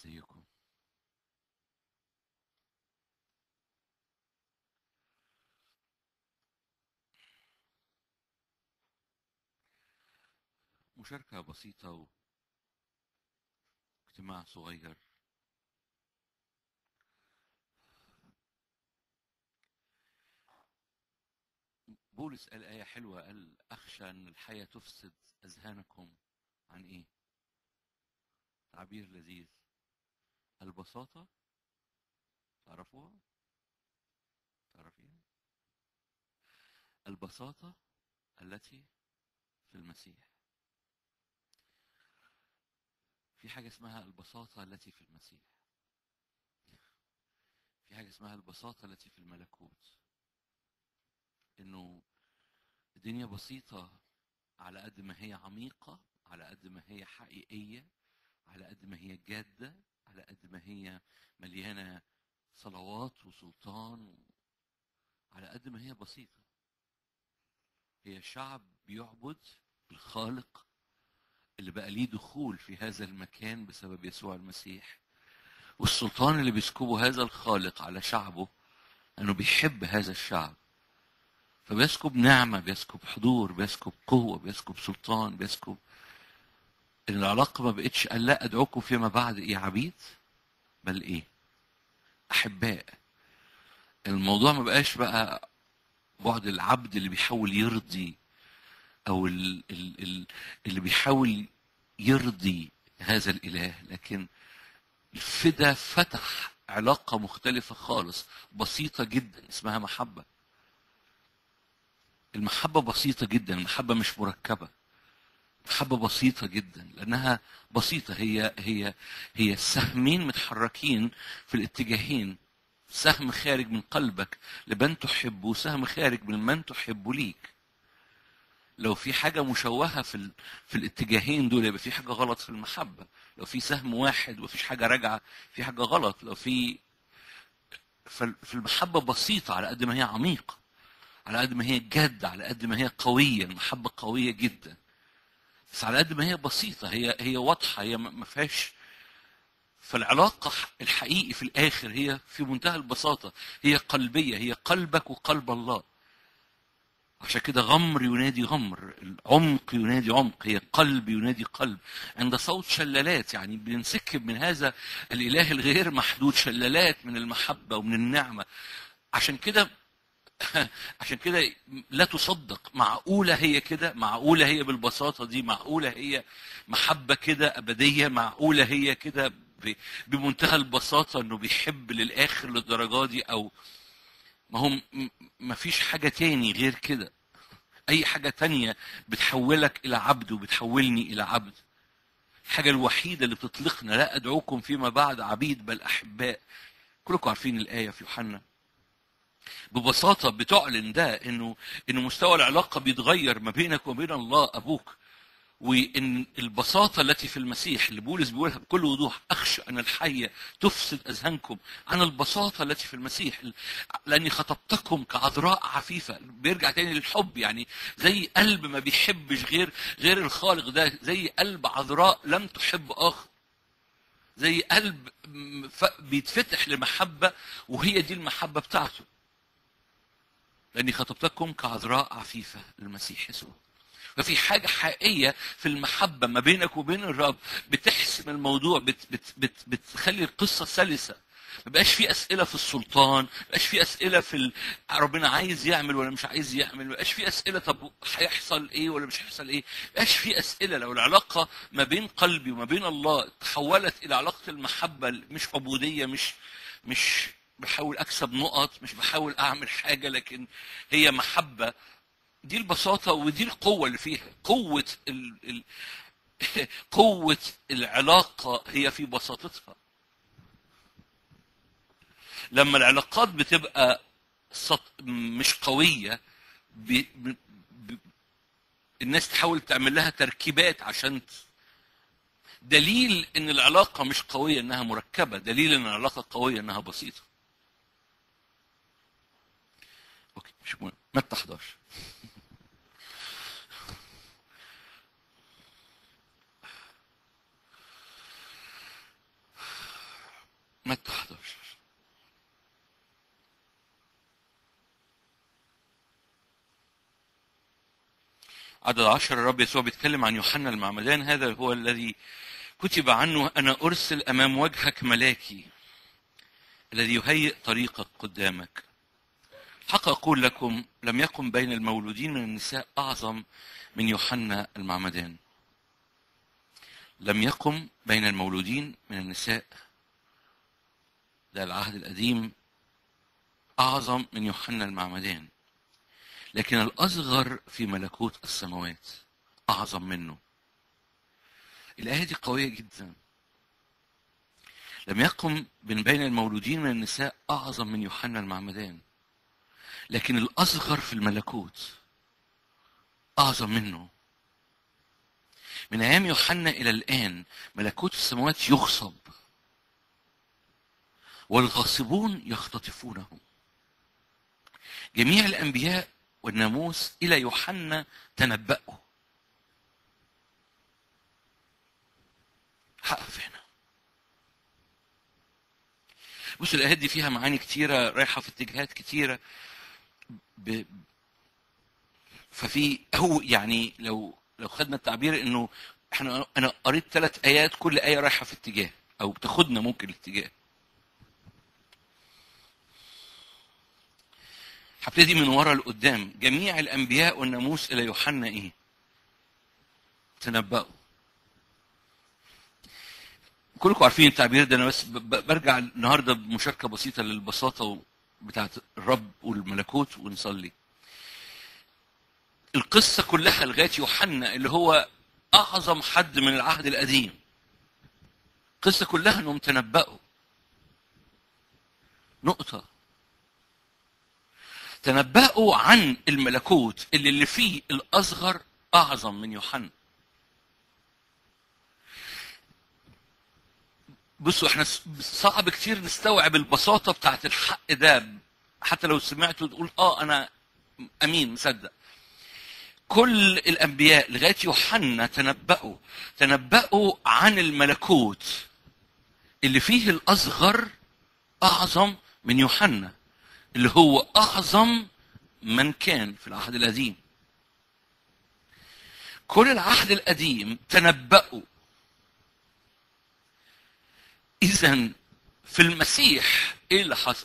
ازيكم مشاركة بسيطة واجتماع صغير بولس قال آية حلوة قال أخشى أن الحياة تفسد أذهانكم عن إيه؟ تعبير لذيذ البساطة تعرفوها؟ تعرفيها؟ البساطة التي في المسيح في حاجة اسمها البساطة التي في المسيح في حاجة اسمها البساطة التي في الملكوت انه الدنيا بسيطة على قد ما هي عميقة على قد ما هي حقيقية على قد ما هي جادة على قد ما هي مليانة صلوات وسلطان على قد ما هي بسيطة هي شعب بيعبد الخالق اللي بقى ليه دخول في هذا المكان بسبب يسوع المسيح والسلطان اللي بيسكبه هذا الخالق على شعبه انه بيحب هذا الشعب فبيسكب نعمه بيسكب حضور بيسكب قوه بيسكب سلطان بيسكب ان العلاقه ما بقتش قال لا ادعوكم فيما بعد ايه عبيد بل ايه احباء الموضوع ما بقاش بقى بعد العبد اللي بيحاول يرضي او ال- ال- ال- اللي بيحاول يرضي هذا الاله لكن الفدا فتح علاقه مختلفه خالص بسيطه جدا اسمها محبه المحبه بسيطه جدا المحبه مش مركبه محبه بسيطه جدا لانها بسيطه هي هي هي سهمين متحركين في الاتجاهين سهم خارج من قلبك لمن تحبه وسهم خارج من من تحبه ليك لو في حاجة مشوهة في ال... في الاتجاهين دول يبقى في حاجة غلط في المحبة لو في سهم واحد ومفيش حاجة راجعة في حاجة غلط لو في فال- في المحبة بسيطة على قد ما هي عميقة على قد ما هي جادة على قد ما هي قوية المحبة قوية جدا بس على قد ما هي بسيطة هي هي واضحة هي ما ما فيهاش فالعلاقة الحقيقي في الآخر هي في منتهى البساطة هي قلبية هي قلبك وقلب الله عشان كده غمر ينادي غمر العمق ينادي عمق هي قلب ينادي قلب عند صوت شلالات يعني بننسكب من هذا الإله الغير محدود شلالات من المحبة ومن النعمة عشان كده عشان كده لا تصدق معقولة هي كده معقولة هي بالبساطة دي معقولة هي محبة كده أبدية معقولة هي كده ب- بمنتهى البساطة إنه بيحب للآخر للدرجة دي أو ما هو م- ما فيش حاجة تاني غير كده أي حاجة تانية بتحولك إلى عبد وبتحولني إلى عبد الحاجة الوحيدة اللي بتطلقنا لا أدعوكم فيما بعد عبيد بل أحباء كلكم عارفين الآية في يوحنا ببساطة بتعلن ده إنه إنه مستوى العلاقة بيتغير ما بينك وبين الله أبوك وان البساطه التي في المسيح اللي بولس بيقولها بكل وضوح اخشى ان الحيه تفسد اذهانكم عن البساطه التي في المسيح لاني خطبتكم كعذراء عفيفه بيرجع تاني للحب يعني زي قلب ما بيحبش غير غير الخالق ده زي قلب عذراء لم تحب اخر زي قلب م- ف- بيتفتح لمحبه وهي دي المحبه بتاعته لاني خطبتكم كعذراء عفيفه للمسيح يسوع ففي حاجة حقيقية في المحبة ما بينك وبين الرب بتحسم الموضوع بت بت بت بتخلي القصة سلسة ما بقاش في أسئلة في السلطان ما بقاش في أسئلة في ال... ربنا عايز يعمل ولا مش عايز يعمل ما بقاش في أسئلة طب هيحصل إيه ولا مش هيحصل إيه ما بقاش في أسئلة لو العلاقة ما بين قلبي وما بين الله تحولت إلى علاقة المحبة مش عبودية مش مش بحاول أكسب نقط مش بحاول أعمل حاجة لكن هي محبة دي البساطة ودي القوة اللي فيها قوة ال... ال... قوة العلاقة هي في بساطتها لما العلاقات بتبقى سط... مش قوية ب... ب... ب... الناس تحاول تعمل لها تركيبات عشان ت- دليل ان العلاقة مش قوية انها مركبة دليل ان العلاقة قوية انها بسيطة اوكي مش مهم متى 11 عدد عشر الرب يسوع بيتكلم عن يوحنا المعمدان هذا هو الذي كتب عنه أنا أرسل أمام وجهك ملاكي الذي يهيئ طريقك قدامك حق أقول لكم لم يكن بين المولودين من النساء أعظم من يوحنا المعمدان لم يقم بين المولودين من النساء ده العهد القديم أعظم من يوحنا المعمدان لكن الأصغر في ملكوت السماوات أعظم منه الآية دي قوية جدا لم يقم من بين المولودين من النساء أعظم من يوحنا المعمدان لكن الأصغر في الملكوت أعظم منه من أيام يوحنا إلى الآن ملكوت السماوات يغصب والغاصبون يختطفونه جميع الأنبياء والناموس إلى يوحنا تنبأوا هقف هنا بصوا الآيات دي فيها معاني كتيرة رايحة في اتجاهات كتيرة ب... ففي هو يعني لو لو خدنا التعبير انه احنا انا قريت ثلاث ايات كل ايه رايحه في اتجاه او بتاخدنا ممكن الاتجاه هبتدي من ورا لقدام جميع الانبياء والناموس الى يوحنا ايه تنبأوا كلكم عارفين التعبير ده انا بس ب- ب- برجع النهارده بمشاركه بسيطه للبساطه بتاعت الرب والملكوت ونصلي القصه كلها لغايه يوحنا اللي هو اعظم حد من العهد القديم القصه كلها انهم تنبأوا نقطه تنبأوا عن الملكوت اللي اللي فيه الأصغر أعظم من يوحنا بصوا احنا س- صعب كتير نستوعب البساطة بتاعت الحق ده حتى لو سمعته تقول اه انا امين مصدق كل الانبياء لغايه يوحنا تنبأوا تنبأوا عن الملكوت اللي فيه الاصغر اعظم من يوحنا اللي هو اعظم من كان في العهد القديم كل العهد القديم تنبأوا اذا في المسيح ايه اللي حصل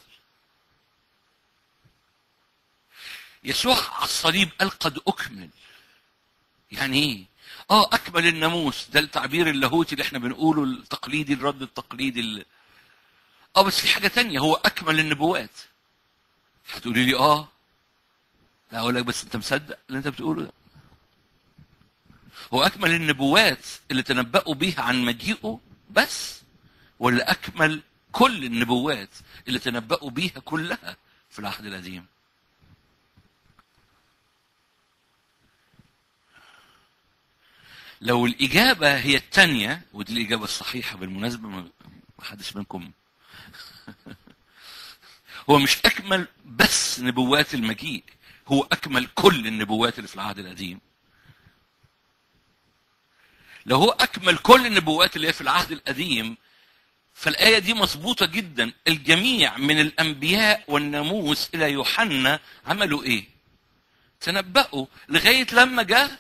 يسوع على الصليب قال قد اكمل يعني ايه اه اكمل الناموس ده التعبير اللاهوتي اللي احنا بنقوله التقليدي الرد التقليدي اللي... اه بس في حاجه تانية هو اكمل النبوات هتقولي لي اه لا اقول لك بس انت مصدق اللي انت بتقوله ده هو اكمل النبوات اللي تنبأوا بيها عن مجيئه بس ولا اكمل كل النبوات اللي تنبأوا بيها كلها في العهد القديم لو الإجابة هي الثانية ودي الإجابة الصحيحة بالمناسبة ما ما حدش منكم هو مش أكمل بس نبوات المجيء هو أكمل كل النبوات اللي في العهد القديم لو هو أكمل كل النبوات اللي هي في العهد القديم فالآية دي مظبوطة جدا الجميع من الأنبياء والناموس إلى يوحنا عملوا إيه؟ تنبأوا لغاية لما جاء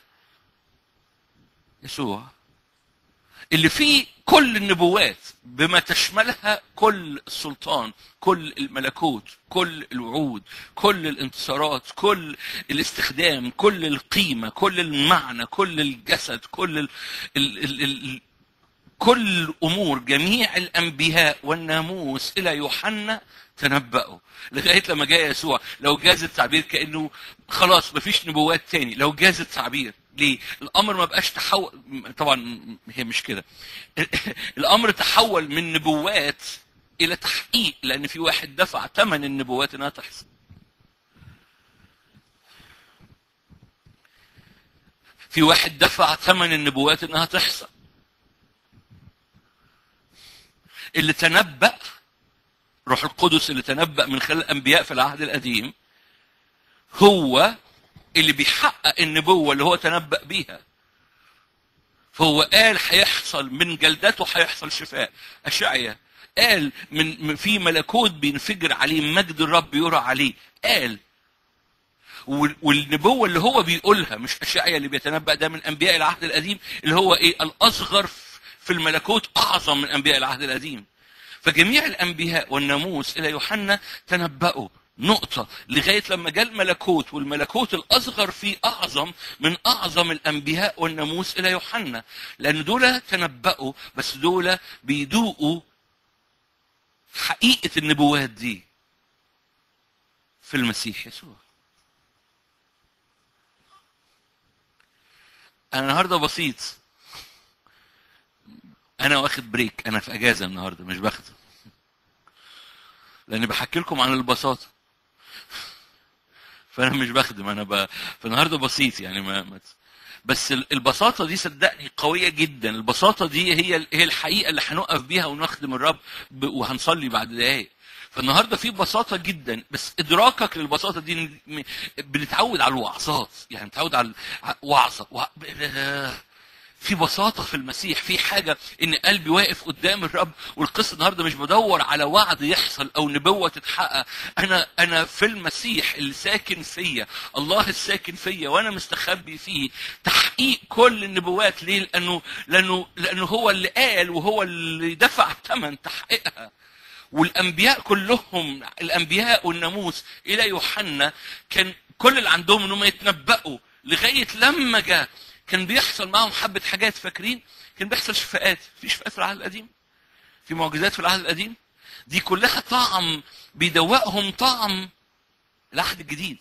يسوع اللي فيه كل النبوات بما تشملها كل السلطان كل الملكوت كل الوعود كل الانتصارات كل الاستخدام كل القيمة كل المعنى كل الجسد كل ال ال ال ال كل الامور جميع الانبياء والناموس الى يوحنا تنبأوا لغايه لما جاء يسوع لو جاز التعبير كانه خلاص مفيش نبوات تاني لو جاز التعبير ليه؟ الامر ما بقاش تحول طبعا هي مش كده الامر تحول من نبوات الى تحقيق لان في واحد دفع ثمن النبوات انها تحصل في واحد دفع ثمن النبوات انها تحصل اللي تنبأ روح القدس اللي تنبأ من خلال الأنبياء في العهد القديم هو اللي بيحقق النبوة اللي هو تنبأ بيها فهو قال هيحصل من جلدته هيحصل شفاء أشعيا قال من من- في ملكوت بينفجر عليه مجد الرب يرى عليه قال وال- والنبوة اللي هو بيقولها مش أشعيا اللي بيتنبأ ده من أنبياء العهد القديم اللي هو إيه الأصغر في الملكوت أعظم من أنبياء العهد القديم فجميع الأنبياء والناموس إلى يوحنا تنبأوا نقطة لغاية لما جاء الملكوت والملكوت الأصغر فيه أعظم من أعظم الأنبياء والناموس إلى يوحنا لأن دول تنبأوا بس دول بيدوقوا حقيقة النبوات دي في المسيح يسوع أنا النهاردة بسيط أنا واخد بريك أنا في أجازة النهاردة مش باخده لأني بحكي لكم عن البساطة فأنا مش بخدم أنا ب... فالنهاردة بسيط يعني ما, ما... بس ال- البساطة دي صدقني قوية جدا البساطة دي هي هي الحقيقة اللي هنقف بيها ونخدم الرب ب... وهنصلي بعد دقايق فالنهارده في بساطة جدا بس إدراكك للبساطة دي م- بنتعود على الوعظات يعني بنتعود على ع- وعظة وع- في بساطة في المسيح في حاجة إن قلبي واقف قدام الرب والقصة النهاردة مش بدور على وعد يحصل أو نبوة تتحقق أنا أنا في المسيح اللي ساكن فيا الله الساكن فيا وأنا مستخبي فيه تحقيق كل النبوات ليه؟ لأنه لأنه لأنه هو اللي قال وهو اللي دفع ثمن تحقيقها والانبياء كلهم الانبياء والناموس الى يوحنا كان كل اللي عندهم انهم يتنبأوا لغايه لما جاء كان بيحصل معاهم حبه حاجات فاكرين كان بيحصل شفاءات في شفاءات في العهد القديم في معجزات في العهد القديم دي كلها طعم بيدوقهم طعم العهد الجديد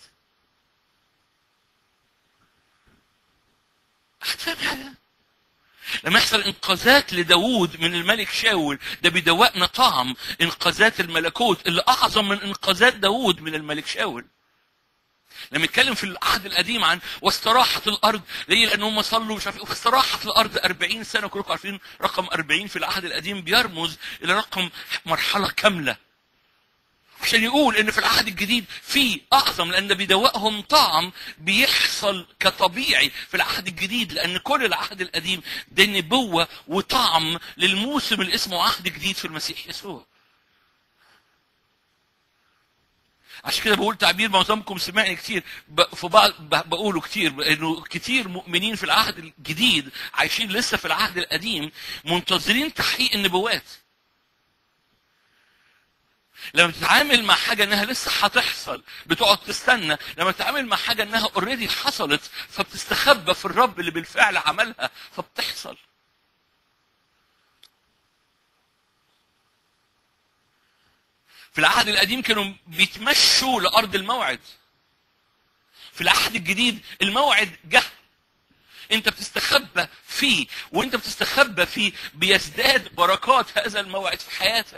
هتفهم حاجه لما يحصل انقاذات لداوود من الملك شاول ده بيدوقنا طعم انقاذات الملكوت اللي اعظم من انقاذات داوود من الملك شاول لما يتكلم في العهد القديم عن واستراحت الارض ليه لان هم صلوا مش عارف ايه واستراحت الارض 40 سنه كلكم عارفين رقم 40 في العهد القديم بيرمز الى رقم مرحله كامله عشان يقول ان في العهد الجديد في اعظم لان ده بيدوقهم طعم بيحصل كطبيعي في العهد الجديد لان كل العهد القديم ده نبوه وطعم للموسم اللي اسمه عهد جديد في المسيح يسوع عشان كده بقول تعبير معظمكم سمعني كتير ب- في بعض ب- بقوله كتير انه كتير مؤمنين في العهد الجديد عايشين لسه في العهد القديم منتظرين تحقيق النبوات لما تتعامل مع حاجه انها لسه هتحصل بتقعد تستنى لما تتعامل مع حاجه انها اوريدي حصلت فبتستخبى في الرب اللي بالفعل عملها فبتحصل في العهد القديم كانوا بيتمشوا لارض الموعد في العهد الجديد الموعد جه انت بتستخبى فيه وانت بتستخبى فيه بيزداد بركات هذا الموعد في حياتك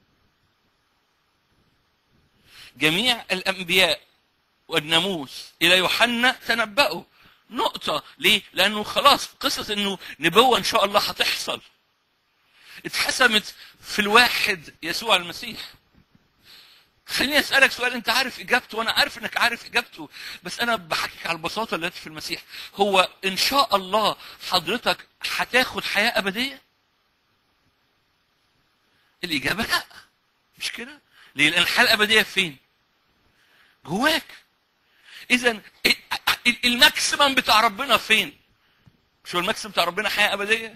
جميع الانبياء والناموس الى يوحنا تنبأوا نقطة ليه؟ لأنه خلاص قصة إنه نبوة إن شاء الله هتحصل. اتحسمت في الواحد يسوع المسيح. خليني أسألك سؤال أنت عارف إجابته وأنا عارف إنك عارف إجابته بس أنا بحكيك على البساطة التي في المسيح. هو إن شاء الله حضرتك هتاخد حياة أبدية؟ الإجابة لأ. مش كده؟ ليه؟ لأن الحياة الأبدية فين؟ جواك. إذا الماكسيمم بتاع ربنا فين؟ مش هو الماكسيمم بتاع ربنا حياة أبدية؟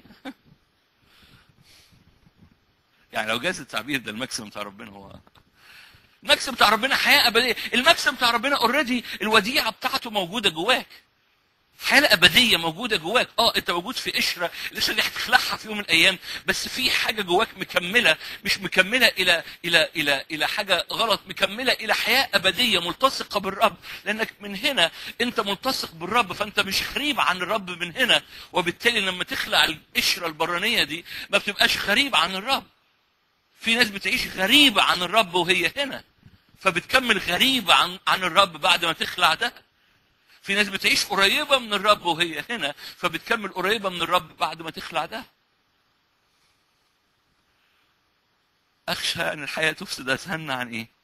يعني لو جاز التعبير ده الماكسيمم بتاع ربنا هو الماكسيمم بتاع ربنا حياة أبدية، الماكسيمم بتاع ربنا اوريدي الوديعة بتاعته موجودة جواك. حالة أبدية موجودة جواك، اه أنت موجود في قشرة لسه اللي هتخلعها في يوم من الأيام، بس في حاجة جواك مكملة، مش مكملة إلى إلى إلى إلى حاجة غلط، مكملة إلى حياة أبدية ملتصقة بالرب، لأنك من هنا أنت ملتصق بالرب فأنت مش غريب عن الرب من هنا، وبالتالي لما تخلع القشرة البرانية دي ما بتبقاش غريب عن الرب. في ناس بتعيش غريبة عن الرب وهي هنا، فبتكمل غريبة عن عن الرب بعد ما تخلع ده. في ناس بتعيش قريبة من الرب وهي هنا فبتكمل قريبة من الرب بعد ما تخلع ده أخشى أن الحياة تفسد أذهاننا عن إيه؟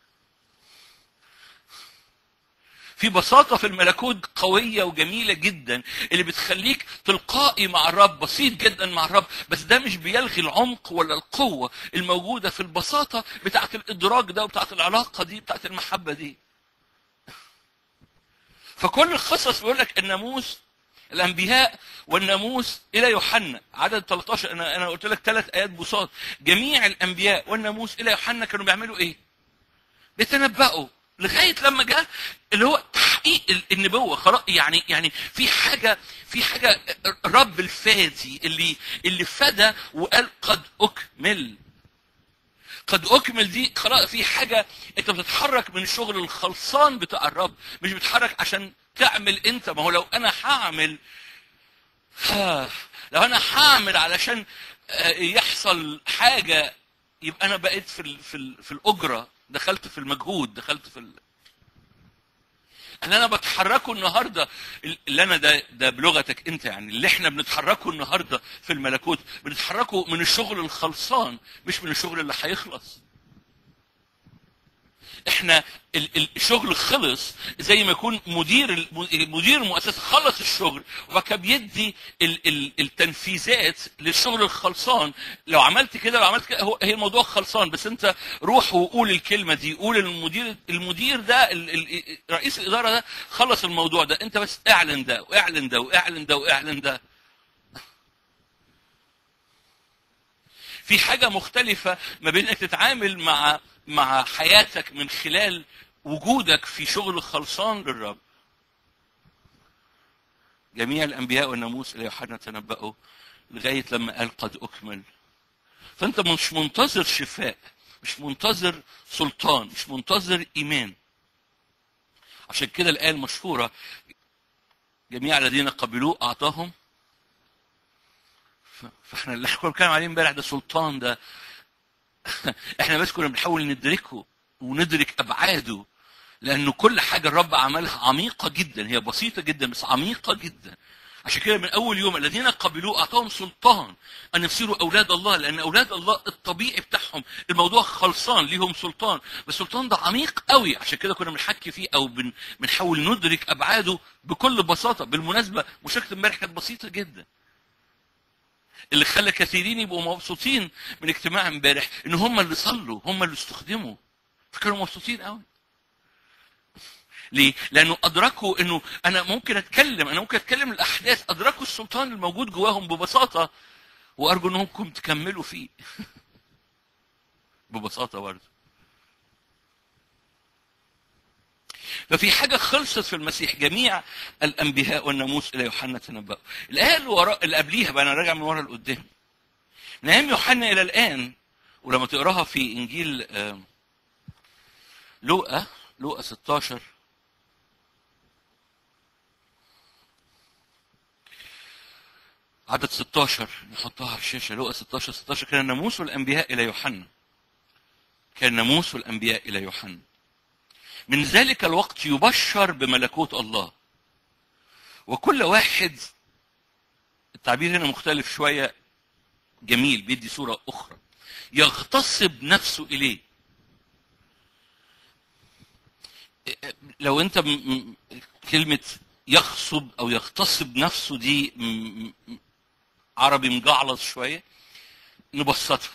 في بساطة في الملكوت قوية وجميلة جدا اللي بتخليك تلقائي مع الرب بسيط جدا مع الرب بس ده مش بيلغي العمق ولا القوة الموجودة في البساطة بتاعت الإدراك ده وبتاعت العلاقة دي بتاعت المحبة دي فكل القصص بيقول لك الناموس الانبياء والناموس الى يوحنا عدد 13 انا انا قلت لك ثلاث ايات بساط جميع الانبياء والناموس الى يوحنا كانوا بيعملوا ايه؟ بيتنبأوا لغايه لما جاء اللي هو تحقيق ال- النبوه خلاص يعني يعني في حاجه في حاجه رب الفادي اللي اللي فدى وقال قد اكمل قد اكمل دي خلاص في حاجه انت بتتحرك من الشغل الخلصان بتاع الرب مش بتتحرك عشان تعمل انت ما هو لو انا هعمل ها، لو انا هعمل علشان آه، يحصل حاجه يبقى انا بقيت في ال- في ال- في الاجره دخلت في المجهود دخلت في ال... اللي انا بتحركه النهارده اللي انا ده ده بلغتك انت يعني اللي احنا بنتحركه النهارده في الملكوت بنتحركه من الشغل الخلصان مش من الشغل اللي هيخلص احنا ال- ال- الشغل خلص زي ما يكون مدير الم- مدير المؤسسه خلص الشغل وبعد كده بيدي ال- ال- التنفيذات للشغل الخلصان لو عملت كده لو عملت كده هو هي الموضوع خلصان بس انت روح وقول الكلمه دي قول المدير المدير ده ال- ال- رئيس الاداره ده خلص الموضوع ده انت بس اعلن ده واعلن ده واعلن ده واعلن ده في حاجة مختلفة ما بين انك تتعامل مع مع حياتك من خلال وجودك في شغل خلصان للرب. جميع الانبياء والناموس الى يوحنا تنبأوا لغاية لما قال قد اكمل. فانت مش منتظر شفاء، مش منتظر سلطان، مش منتظر ايمان. عشان كده الآية المشهورة جميع الذين قبلوه أعطاهم ف- فاحنا اللي احنا كنا بنتكلم عليه امبارح ده سلطان ده احنا بس كنا بنحاول ندركه وندرك ابعاده لانه كل حاجه الرب عملها عميقه جدا هي بسيطه جدا بس عميقه جدا عشان كده من اول يوم الذين قبلوه اعطاهم سلطان ان يصيروا اولاد الله لان اولاد الله الطبيعي بتاعهم الموضوع خلصان ليهم سلطان بس السلطان ده عميق قوي عشان كده كنا بنحكي فيه او بن بنحاول ندرك ابعاده بكل بساطه بالمناسبه مشاركه امبارح كانت بسيطه جدا اللي خلى كثيرين يبقوا مبسوطين من اجتماع امبارح ان هم اللي صلوا هم اللي استخدموا فكانوا مبسوطين قوي ليه؟ لانه ادركوا انه انا ممكن اتكلم انا ممكن اتكلم الاحداث ادركوا السلطان الموجود جواهم ببساطه وارجو انكم تكملوا فيه ببساطه برضه ففي حاجة خلصت في المسيح جميع الأنبياء والناموس إلى يوحنا تنبأوا. الآية اللي وراء اللي قبليها بقى أنا راجع من ورا لقدام. من أيام يوحنا إلى الآن ولما تقراها في إنجيل آه، لوقا لوقا 16 عدد 16 نحطها على الشاشة لوقا 16 16 كان الناموس والأنبياء إلى يوحنا. كان الناموس والأنبياء إلى يوحنا. من ذلك الوقت يبشر بملكوت الله وكل واحد التعبير هنا مختلف شوية جميل بيدي صورة أخرى يغتصب نفسه إليه لو أنت م- م- كلمة يغصب أو يغتصب نفسه دي م- م- عربي مجعلص شوية نبسطها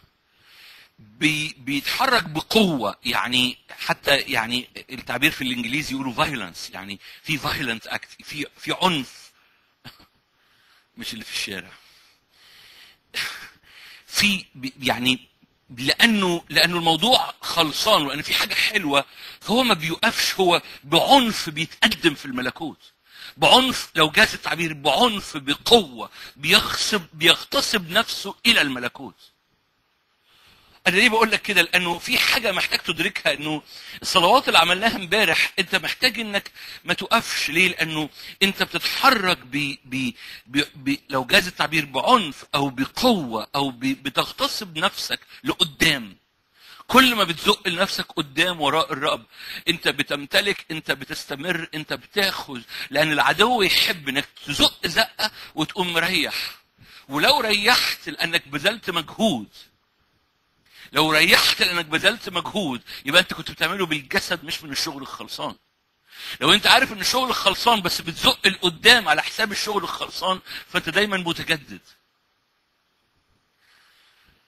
بي بيتحرك بقوه يعني حتى يعني التعبير في الانجليزي يقولوا فايلنس يعني في فايلنت اكت في في عنف مش اللي في الشارع في بي- يعني لانه لانه الموضوع خلصان وان في حاجه حلوه فهو ما بيوقفش هو بعنف بيتقدم في الملكوت بعنف لو جاز التعبير بعنف بقوه بيغصب بيغتصب نفسه الى الملكوت انا ليه بقول لك كده لانه في حاجه محتاج تدركها انه الصلوات اللي عملناها امبارح انت محتاج انك ما توقفش ليه لانه انت بتتحرك ب ب ب ب لو جاز التعبير بعنف او بقوه او ب بتغتصب نفسك لقدام كل ما بتزق لنفسك قدام وراء الرب انت بتمتلك انت بتستمر انت بتاخذ لان العدو يحب انك تزق زقه وتقوم مريح ولو ريحت لانك بذلت مجهود لو ريحت لانك بذلت مجهود يبقى انت كنت بتعمله بالجسد مش من الشغل الخلصان لو انت عارف ان الشغل الخلصان بس بتزق لقدام على حساب الشغل الخلصان فانت دايما متجدد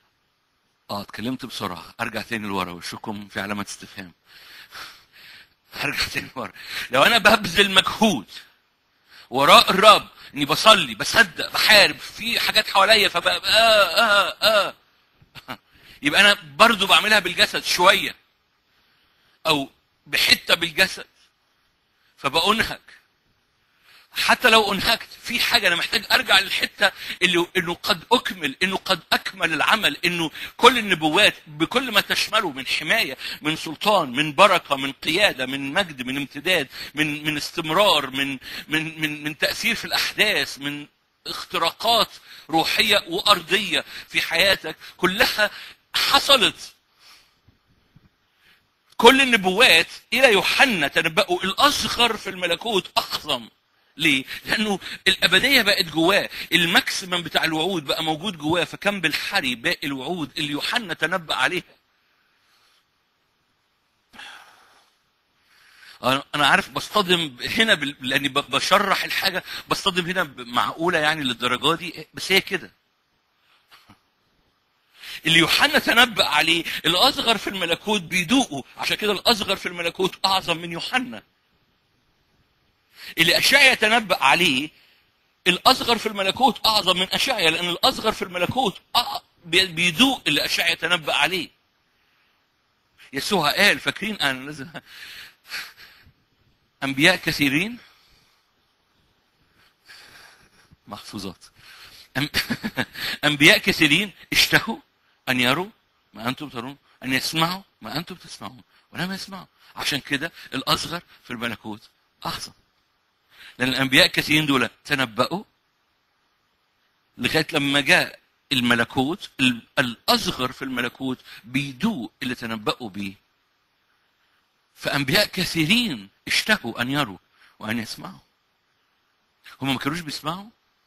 اه اتكلمت بسرعه ارجع تاني لورا وشكم في علامه استفهام هرجع تاني مرة لو أنا ببذل مجهود وراء الرب إني بصلي بصدق بحارب في حاجات حواليا فبقى آه آه آه يبقى أنا برضو بعملها بالجسد شوية أو بحتة بالجسد فبأنهك حتى لو انهكت في حاجه انا محتاج ارجع للحته اللي انه قد اكمل انه قد اكمل العمل انه كل النبوات بكل ما تشمله من حمايه من سلطان من بركه من قياده من مجد من امتداد من من استمرار من من من من تاثير في الاحداث من اختراقات روحيه وارضيه في حياتك كلها حصلت كل النبوات الى يوحنا تنبأوا الاصغر في الملكوت اعظم ليه؟ لأنه الأبدية بقت جواه، الماكسيمم بتاع الوعود بقى موجود جواه فكان بالحري باقي الوعود اللي يوحنا تنبأ عليها. أنا أنا عارف بصطدم هنا بال... لأني ب- بشرح الحاجة بصطدم هنا ب- معقولة يعني للدرجة دي بس هي كده. اللي يوحنا تنبأ عليه الأصغر في الملكوت بيدوقه عشان كده الأصغر في الملكوت أعظم من يوحنا. اللي اشعيا يتنبأ عليه الاصغر في الملكوت اعظم من اشعيا لان الاصغر في الملكوت أع- بي- بيذوق اللي اشعيا يتنبأ عليه يسوع قال فاكرين انا لازم انبياء كثيرين محفوظات أم- انبياء كثيرين اشتهوا ان يروا ما انتم ترون ان يسمعوا ما انتم تسمعون ولم يسمعوا عشان كده الاصغر في الملكوت اعظم لأن الأنبياء كثيرين دول تنبأوا لغاية لما جاء الملكوت ال- الأصغر في الملكوت بيدوق اللي تنبأوا بيه فأنبياء كثيرين اشتهوا أن يروا وأن يسمعوا هم ما كانوش بيسمعوا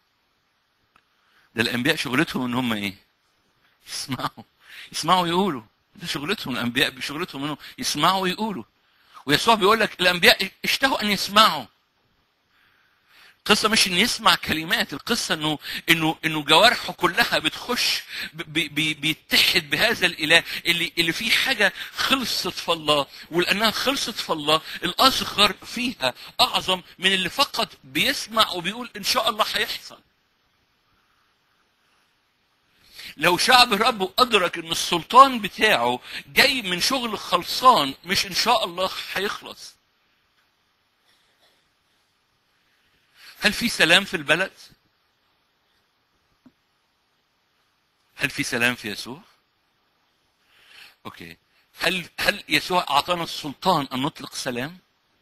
ده الأنبياء شغلتهم إن هم إيه؟ يسمعوا يسمعوا يقولوا ده شغلتهم الأنبياء شغلتهم إنه يسمعوا ويقولوا ويسوع بيقول لك الأنبياء اشتهوا أن يسمعوا القصة مش انه يسمع كلمات، القصة انه انه انه جوارحه كلها بتخش بي بي بيتحد بهذا الاله اللي اللي فيه حاجة خلصت في الله ولانها خلصت في الله الاصغر فيها اعظم من اللي فقط بيسمع وبيقول ان شاء الله هيحصل. لو شعب الرب ادرك ان السلطان بتاعه جاي من شغل خلصان مش ان شاء الله هيخلص. هل في سلام في البلد؟ هل في سلام في يسوع؟ اوكي هل هل يسوع اعطانا السلطان ان نطلق سلام؟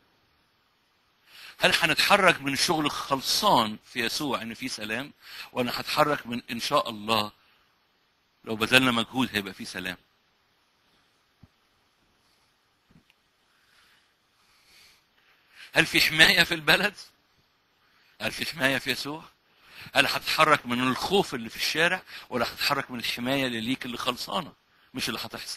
هل هنتحرك من شغل خلصان في يسوع ان في سلام؟ ولا هتحرك من ان شاء الله لو بذلنا مجهود هيبقى في سلام؟ هل في حمايه في البلد؟ هل في حمايه في يسوع؟ هل هتتحرك من الخوف اللي في الشارع ولا هتتحرك من الحمايه اللي ليك اللي خلصانه مش اللي هتحصل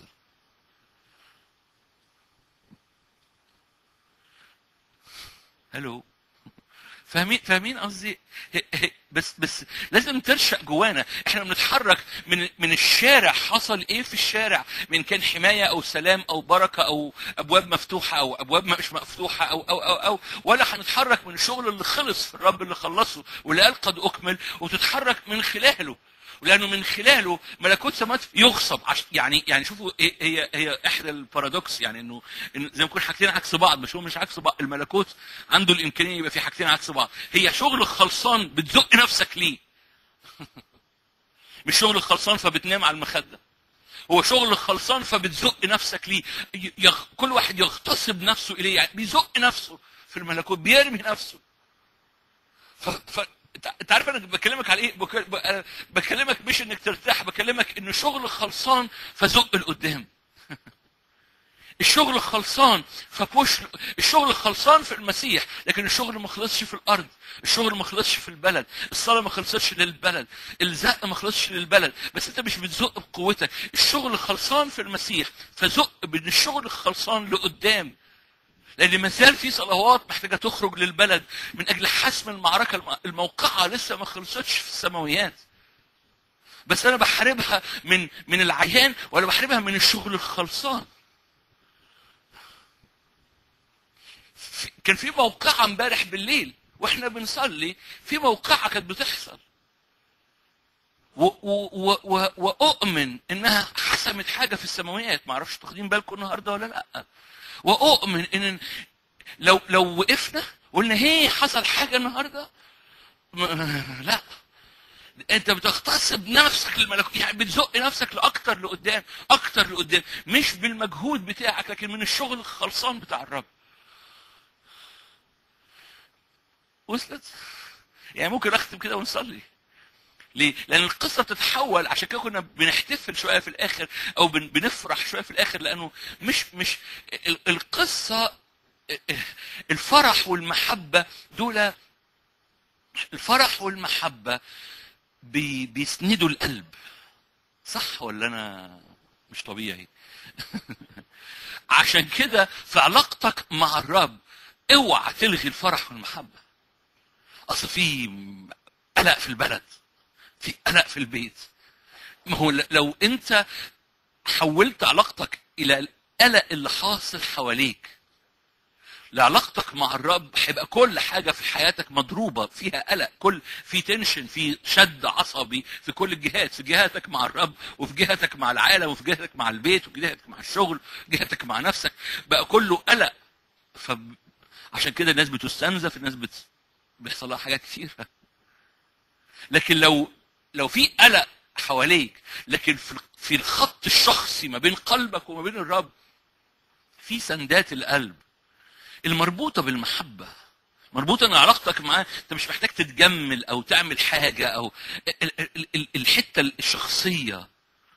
هلو فاهمين فاهمين قصدي ه- ه- بس بس لازم ترشق جوانا احنا بنتحرك من من الشارع حصل ايه في الشارع من كان حمايه او سلام او بركه او ابواب مفتوحه او ابواب مش مفتوحه او او او, أو ولا هنتحرك من الشغل اللي خلص في الرب اللي خلصه واللي قال قد اكمل وتتحرك من خلاله لانه من خلاله ملكوت سماوات يغصب عش يعني يعني شوفوا إيه هي هي احدى البارادوكس يعني انه إنه زي ما يكون حاجتين عكس بعض بس هو مش عكس بعض الملكوت عنده الامكانيه يبقى في حاجتين عكس بعض هي شغل خلصان بتزق نفسك ليه مش شغل خلصان فبتنام على المخده هو شغل خلصان فبتزق نفسك ليه يغ... كل واحد يغتصب نفسه اليه يعني بيزق نفسه في الملكوت بيرمي نفسه ف... ف... انت عارف انا بكلمك على ايه؟ بك... ب- بكلمك مش انك ترتاح بكلمك ان شغل خلصان فزق لقدام. الشغل خلصان فبوش الشغل خلصان في المسيح لكن الشغل ما خلصش في الارض الشغل ما خلصش في البلد الصلاه ما خلصتش للبلد الزق ما خلصش للبلد بس انت مش بتزق بقوتك الشغل خلصان في المسيح فزق من الشغل الخلصان لقدام لان ما زال في صلوات محتاجه تخرج للبلد من اجل حسم المعركه الم- الموقعه لسه ما خلصتش في السماويات بس انا بحاربها من من العيان ولا بحاربها من الشغل الخلصان في كان في موقعة امبارح بالليل واحنا بنصلي في موقعة كانت بتحصل و و و و واؤمن انها حسمت حاجه في السماويات ما اعرفش واخدين بالكم النهارده ولا لا واؤمن ان لو لو وقفنا وقلنا هي حصل حاجه النهارده م- لا انت بتغتصب نفسك للملكوت يعني بتزق نفسك لاكتر لقدام اكتر لقدام مش بالمجهود بتاعك لكن من الشغل الخلصان بتاع الرب وصلت يعني ممكن اختم كده ونصلي ليه؟ لأن القصة بتتحول عشان كده كنا بنحتفل شوية في الآخر أو بن- بنفرح شوية في الآخر لأنه مش مش ال- القصة الفرح والمحبة دول الفرح والمحبة بي بيسندوا القلب صح ولا أنا مش طبيعي؟ عشان كده في علاقتك مع الرب اوعى تلغي الفرح والمحبة أصل في قلق في البلد في قلق في البيت ما هو ل- لو انت حولت علاقتك الى القلق اللي حاصل حواليك لعلاقتك مع الرب هيبقى كل حاجه في حياتك مضروبه فيها قلق كل في تنشن في شد عصبي في كل الجهات في جهاتك مع الرب وفي جهتك مع العالم وفي جهتك مع البيت وفي جهتك مع الشغل جهتك مع نفسك بقى كله قلق فعشان كده الناس بتستنزف الناس بت... بيحصل لها حاجات كتيره لكن لو لو في قلق حواليك لكن في في الخط الشخصي ما بين قلبك وما بين الرب في سندات القلب المربوطه بالمحبه مربوطه ان علاقتك معاه انت مش محتاج تتجمل او تعمل حاجه او ال- ال- ال- الحته الشخصيه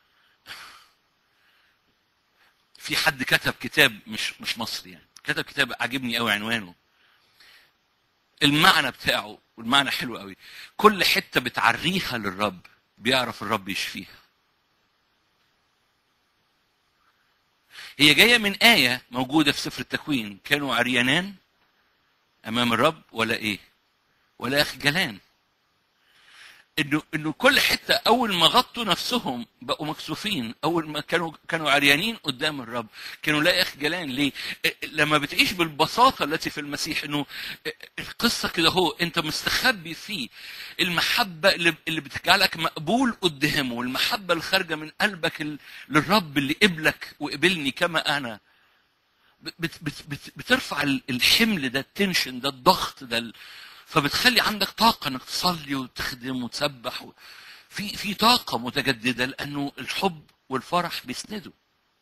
في حد كتب كتاب مش مش مصري يعني كتب كتاب عجبني قوي عنوانه المعنى بتاعه والمعنى حلو قوي كل حته بتعريها للرب بيعرف الرب يشفيها هي جايه من ايه موجوده في سفر التكوين كانوا عريانان امام الرب ولا ايه ولا خجلان انه انه كل حته اول ما غطوا نفسهم بقوا مكسوفين اول ما كانوا كانوا عريانين قدام الرب كانوا لا خجلان ليه لما بتعيش بالبساطه التي في المسيح انه القصه كده هو انت مستخبي فيه المحبه اللي اللي بتجعلك مقبول قدامه والمحبه اللي خارجه من قلبك ال- للرب اللي قبلك وقبلني كما انا بت بت بت بترفع ال- الحمل ده التنشن ده الضغط ده ال- فبتخلي عندك طاقه انك تصلي وتخدم وتسبح و... في في طاقه متجدده لانه الحب والفرح بيسندوا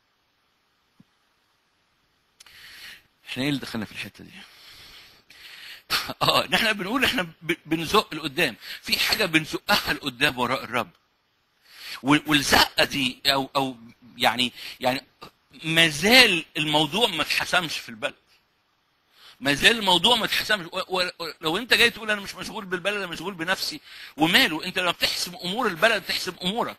احنا ايه اللي دخلنا في الحته دي اه نحن بنقول احنا ب- بنزق لقدام في حاجه بنزقها لقدام وراء الرب وال- والزقه دي او او يعني يعني ما زال الموضوع ما اتحسمش في البلد ما زال الموضوع ما اتحسمش و- و- لو انت جاي تقول انا مش مشغول بالبلد انا مشغول بنفسي وماله انت لما بتحسم امور البلد تحسم امورك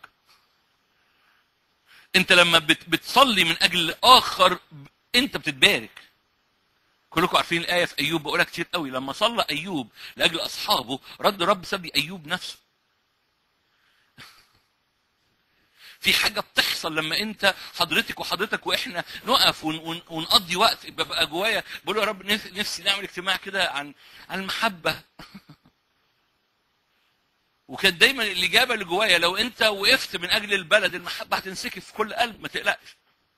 انت لما بت- بتصلي من اجل اخر ب- انت بتتبارك كلكم عارفين الايه في ايوب بقولها كتير قوي لما صلى ايوب لاجل اصحابه رد رب سبي ايوب نفسه في حاجة بتحصل لما أنت حضرتك وحضرتك وإحنا نقف ون ون ونقضي وقت ببقى جوايا بقول يا رب نف- نفسي نعمل اجتماع كده عن عن المحبة وكانت دايما الإجابة اللي جوايا لو أنت وقفت من أجل البلد المحبة هتنسكب في كل قلب ما تقلقش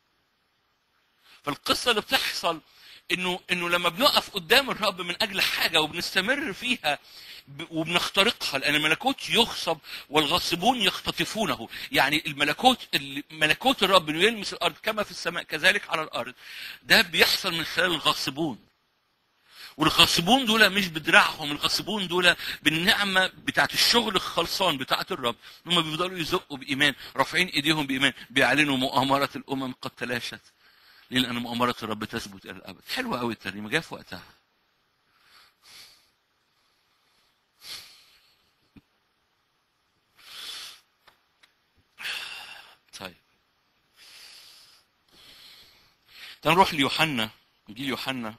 فالقصة اللي بتحصل انه انه لما بنقف قدام الرب من اجل حاجه وبنستمر فيها ب- وبنخترقها لان الملكوت يغصب والغاصبون يختطفونه يعني الملكوت اللي- ملكوت الرب انه يلمس الارض كما في السماء كذلك على الارض ده بيحصل من خلال الغاصبون والغاصبون دول مش بدراعهم الغاصبون دول بالنعمه بتاعت الشغل الخلصان بتاعت الرب هم بيفضلوا يزقوا بايمان رافعين ايديهم بايمان بيعلنوا مؤامره الامم قد تلاشت ليه؟ لأن مؤامرة الرب تثبت إلى الأبد. حلوة أوي الترنيمة جاء في وقتها. طيب. تعال نروح ليوحنا انجيل يوحنا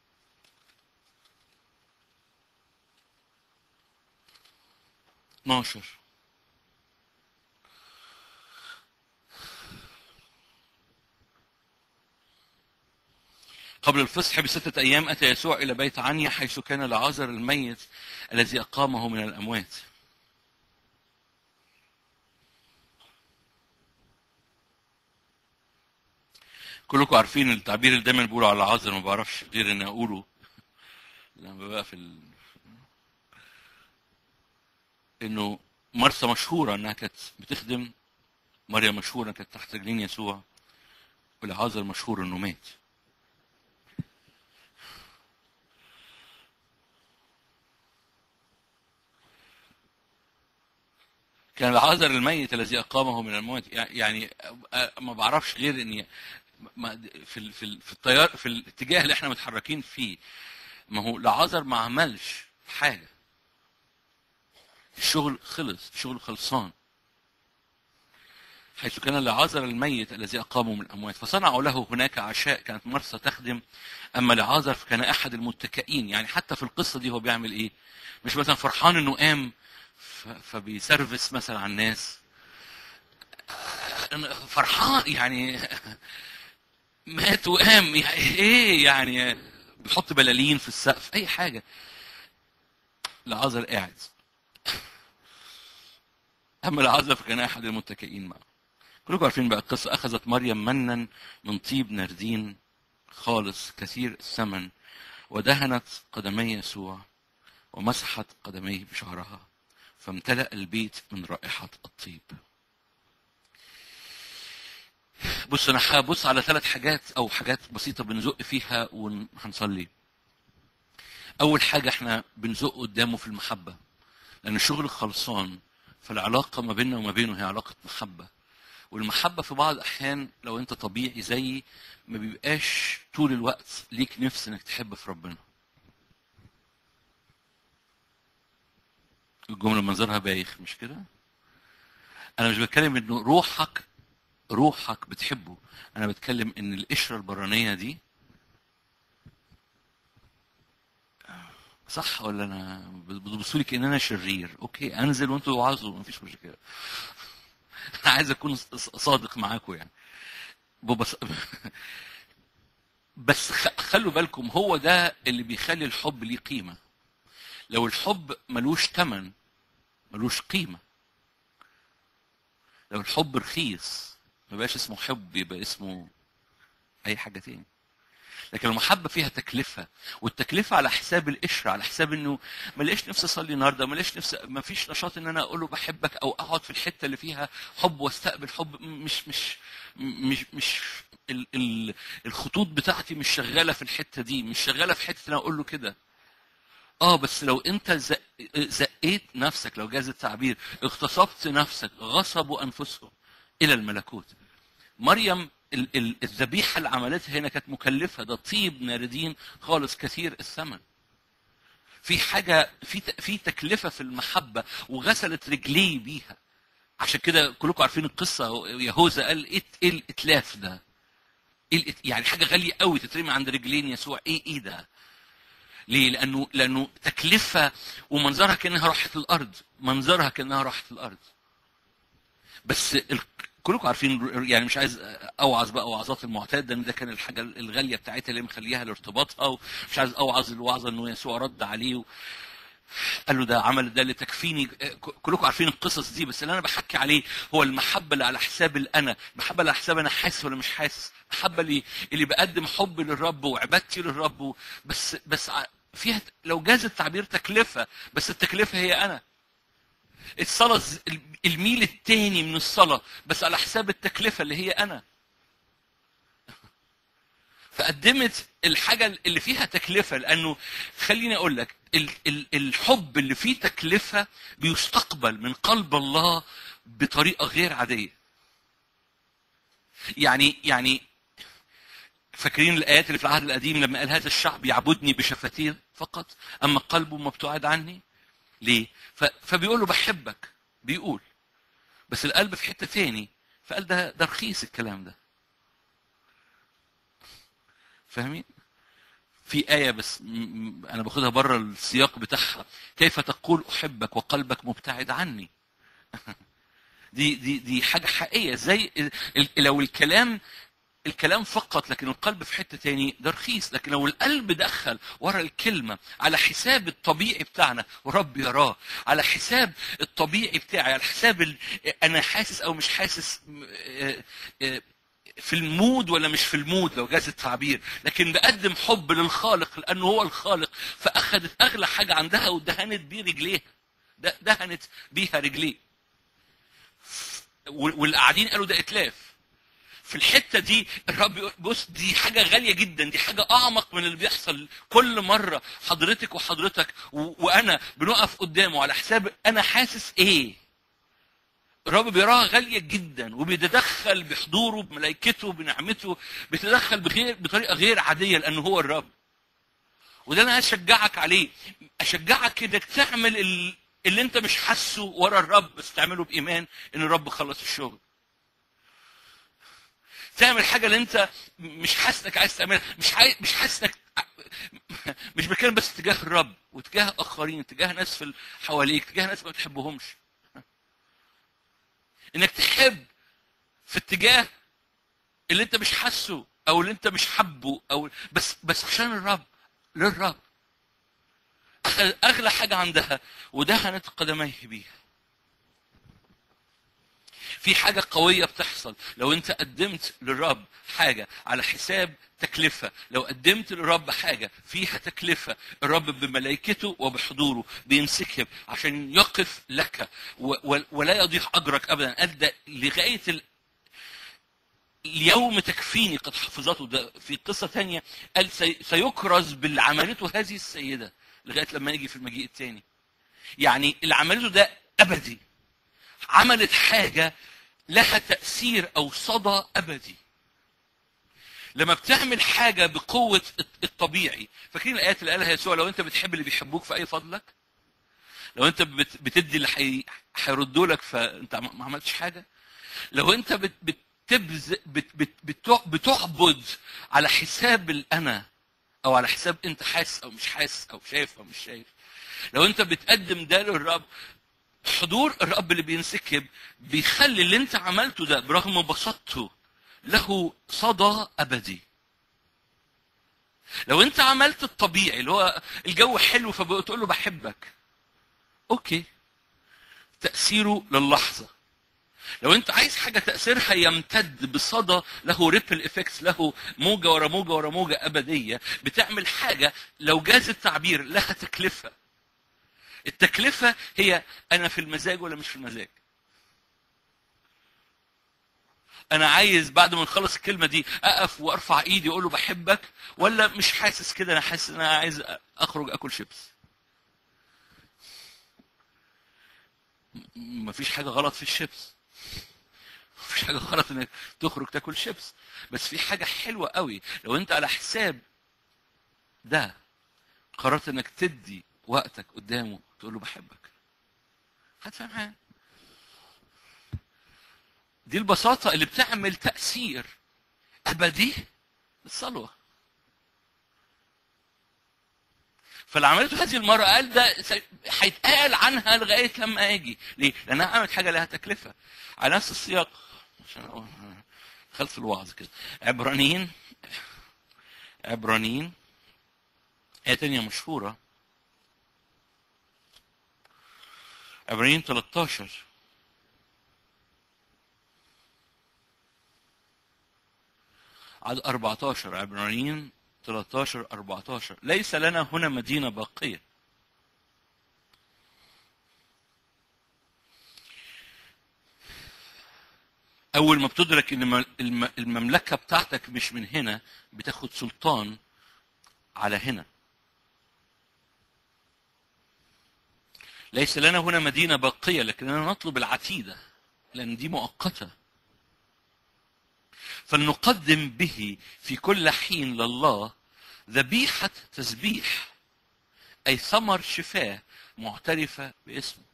اتناشر قبل الفصح بستة أيام أتى يسوع إلى بيت عنيا حيث كان لعازر الميت الذي أقامه من الأموات كلكم عارفين التعبير اللي دايما بقوله على العازر ما بعرفش غير اني اقوله لما ببقى في ال... انه مرسى مشهوره انها كانت بتخدم مريم مشهوره كانت تحت رجلين يسوع والعازر مشهور انه مات كان العازر الميت الذي اقامه من الموت يعني ما بعرفش غير اني ما- في ال- في ال- في التيار في الاتجاه اللي احنا متحركين فيه ما هو لعازر ما عملش حاجه الشغل خلص الشغل خلصان حيث كان لعازر الميت الذي أقامه من الأموات فصنعوا له هناك عشاء كانت مرسى تخدم أما لعازر فكان أحد المتكئين يعني حتى في القصة دي هو بيعمل إيه مش مثلا فرحان إنه قام ف- فبيسرفس مثلا على الناس فرحان يعني مات وقام يعني ايه يعني بيحط بلالين في السقف اي حاجه لعازر قاعد اما لعازر فكان احد المتكئين معه كلكم عارفين بقى القصه اخذت مريم منا من طيب نردين خالص كثير الثمن ودهنت قدمي يسوع ومسحت قدميه بشعرها فامتلأ البيت من رائحة الطيب بص انا هبص على ثلاث حاجات او حاجات بسيطه بنزق فيها وهنصلي اول حاجه احنا بنزق قدامه في المحبه لان الشغل خلصان فالعلاقه ما بيننا وما بينه هي علاقه محبه والمحبه في بعض الاحيان لو انت طبيعي زيي ما بيبقاش طول الوقت ليك نفس انك تحب في ربنا الجمله منظرها بايخ مش كده انا مش بتكلم انه روحك روحك بتحبه انا بتكلم ان القشره البرانيه دي صح ولا انا بتبصوا لي كان انا شرير اوكي انزل وانتوا وعظوا مفيش مشكله انا عايز اكون صادق معاكم يعني بس بس خ- خلوا بالكم هو ده اللي بيخلي الحب ليه قيمه لو الحب ملوش ثمن ملوش قيمه لو الحب رخيص ما بقاش اسمه حب يبقى اسمه اي حاجه تاني لكن المحبه فيها تكلفه والتكلفه على حساب القشره على حساب انه ما لقيش نفسي اصلي النهارده ما لقيش نفسي ما فيش نشاط ان انا اقول له بحبك او اقعد في الحته اللي فيها حب واستقبل حب مش مش مش مش ال ال الخطوط بتاعتي مش شغاله في الحته دي مش شغاله في حته ان أنا اقول له كده اه بس لو انت زق- زقيت نفسك لو جاز التعبير اغتصبت نفسك غصبوا انفسهم الى الملكوت مريم ال- ال- الذبيحه اللي عملتها هنا كانت مكلفه ده طيب ناردين خالص كثير الثمن في حاجه في ت- في تكلفه في المحبه وغسلت رجليه بيها عشان كده كلكم عارفين القصه يهوذا قال ايه ايه الاتلاف ده ايه الإت- يعني حاجه غاليه قوي تترمي عند رجلين يسوع ايه ايه ده ليه؟ لأنه لأنه تكلفة ومنظرها كأنها راحت الأرض، منظرها كأنها راحت الأرض. بس ال... كلكم عارفين يعني مش عايز اوعظ بقى وعظات المعتاده ان ده كان الحاجه الغاليه بتاعتها اللي مخليها لارتباطها ومش عايز اوعظ الوعظه انه يسوع رد عليه و... قال له ده عمل ده لتكفيني كلكم عارفين القصص دي بس اللي انا بحكي عليه هو المحبه اللي على حساب الانا المحبه اللي على حساب انا حاسس ولا مش حاسس المحبه اللي اللي بقدم حب للرب وعبادتي للرب و... بس بس ع- فيها لو جاز التعبير تكلفه بس التكلفه هي انا الصلاه ز- الميل التاني من الصلاه بس على حساب التكلفه اللي هي انا فقدمت الحاجه اللي فيها تكلفه لانه خليني اقول لك ال- ال- الحب اللي فيه تكلفه بيستقبل من قلب الله بطريقه غير عاديه يعني يعني فاكرين الايات اللي في العهد القديم لما قال هذا الشعب يعبدني بشفتيه فقط اما قلبه مبتعد عني ليه ف- فبيقول له بحبك بيقول بس القلب في حته تاني فقال ده ده رخيص الكلام ده فاهمين في آية بس م- م- أنا باخدها بره السياق بتاعها كيف تقول أحبك وقلبك مبتعد عني دي دي دي حاجة حقيقية زي ال- ال- لو الكلام الكلام فقط لكن القلب في حته تاني ده رخيص لكن لو القلب دخل ورا الكلمه على حساب الطبيعي بتاعنا ورب يراه على حساب الطبيعي بتاعي على حساب ال... انا حاسس او مش حاسس م- آه، آه، في المود ولا مش في المود لو جاز التعبير لكن بقدم حب للخالق لانه هو الخالق فاخذت اغلى حاجه عندها ودهنت بيه رجليها ده- دهنت بيها رجليه وال- واللي قاعدين قالوا ده اتلاف في الحته دي الرب يقول بص دي حاجه غاليه جدا دي حاجه اعمق من اللي بيحصل كل مره حضرتك وحضرتك و- وانا بنقف قدامه على حساب انا حاسس ايه الرب بيراها غاليه جدا وبيتدخل بحضوره بملائكته بنعمته بيتدخل بغير بطريقه غير عاديه لانه هو الرب وده انا اشجعك عليه اشجعك انك تعمل ال- اللي انت مش حاسه ورا الرب بس تعمله بايمان ان الرب خلص الشغل تعمل حاجه اللي انت مش حاسس انك عايز تعملها مش عايز مش حاسس انك مش بتكلم بس تجاه الرب وتجاه اخرين تجاه ناس في ال- حواليك تجاه ناس ما بتحبهمش انك تحب في اتجاه اللي انت مش حاسه او اللي انت مش حبه او بس بس عشان الرب للرب أخذ اغلى حاجه عندها ودهنت قدميه بيها في حاجة قوية بتحصل لو أنت قدمت للرب حاجة على حساب تكلفة لو قدمت للرب حاجة فيها تكلفة الرب بملائكته وبحضوره بيمسكهم عشان يقف لك و- و- ولا يضيع أجرك أبدا أدى لغاية ال- اليوم تكفيني قد حفظته ده في قصة تانية قال سي- سيكرز باللي عملته هذه السيدة لغاية لما يجي في المجيء التاني يعني اللي عملته ده أبدي عملت حاجة لها تأثير أو صدى أبدي لما بتعمل حاجة بقوة الطبيعي فاكرين الآيات اللي قالها يسوع لو أنت بتحب اللي بيحبوك في أي فضلك لو أنت بت- بتدي اللي حي- هيردوا لك فأنت ما ما عملتش حاجة لو أنت بت بتبز بت بت بتع- بتعبد على حساب الأنا أو على حساب أنت حاسس أو مش حاسس أو شايف أو مش شايف لو أنت بتقدم ده للرب حضور الرب اللي بينسكب بيخلي اللي انت عملته ده برغم بساطته له صدى ابدي لو انت عملت الطبيعي اللي هو الجو حلو فبتقول له بحبك اوكي تاثيره للحظه لو انت عايز حاجه تاثيرها يمتد بصدى له ريبل افكتس له موجه ورا موجه ورا موجه ابديه بتعمل حاجه لو جاز التعبير لها تكلفه التكلفة هي أنا في المزاج ولا مش في المزاج أنا عايز بعد ما نخلص الكلمة دي أقف وأرفع إيدي وأقول له بحبك ولا مش حاسس كده أنا حاسس إن أنا عايز أخرج أكل شيبس م- مفيش حاجة غلط في الشيبس مفيش حاجة غلط إنك تخرج تاكل شيبس بس في حاجة حلوة قوي لو أنت على حساب ده قررت انك تدي وقتك قدامه تقول له بحبك هتفهم حاجه دي البساطه اللي بتعمل تاثير ابدي للصلوه فاللي عملته هذه المرة قال ده س- هيتقال عنها لغاية لما أجي، ليه؟ لأنها عملت حاجة لها تكلفة. على نفس السياق عشان أقول- دخلت في الوعظ كده. عبرانيين عبرانيين آية تانية مشهورة عبرانيين 13 عدد 14 عبرانيين 13 14 ليس لنا هنا مدينة باقية أول ما بتدرك إن الم- الم- المملكة بتاعتك مش من هنا بتاخد سلطان على هنا ليس لنا هنا مدينة باقية لكننا نطلب العتيدة لأن دي مؤقتة فلنقدم به في كل حين لله ذبيحة تسبيح أي ثمر شفاه معترفة باسمه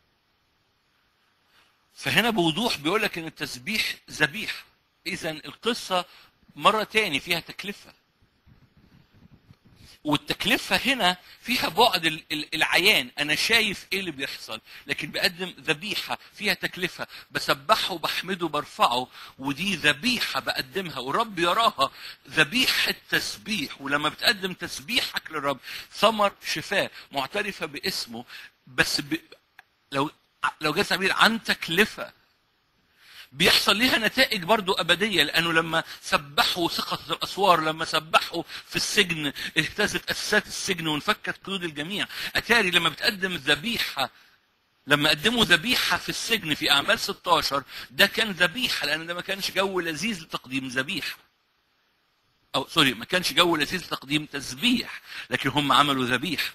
فهنا بوضوح بيقول لك ان التسبيح ذبيحه اذا القصه مره تاني فيها تكلفه والتكلفة هنا فيها بعد ال- ال- العيان أنا شايف إيه اللي بيحصل لكن بقدم ذبيحة فيها تكلفة بسبحه بحمده برفعه ودي ذبيحة بقدمها والرب يراها ذبيحة تسبيح ولما بتقدم تسبيحك للرب ثمر شفاء معترفة باسمه بس ب... لو لو جاء تعبير عن تكلفة بيحصل ليها نتائج برضو أبدية لأنه لما سبحوا سقطت الأسوار لما سبحوا في السجن اهتزت أساسات السجن وانفكت قيود الجميع أتاري لما بتقدم ذبيحة لما قدموا ذبيحة في السجن في أعمال 16 ده كان ذبيحة لأن ده ما كانش جو لذيذ لتقديم ذبيحة أو سوري ما كانش جو لذيذ لتقديم تسبيح لكن هم عملوا ذبيحة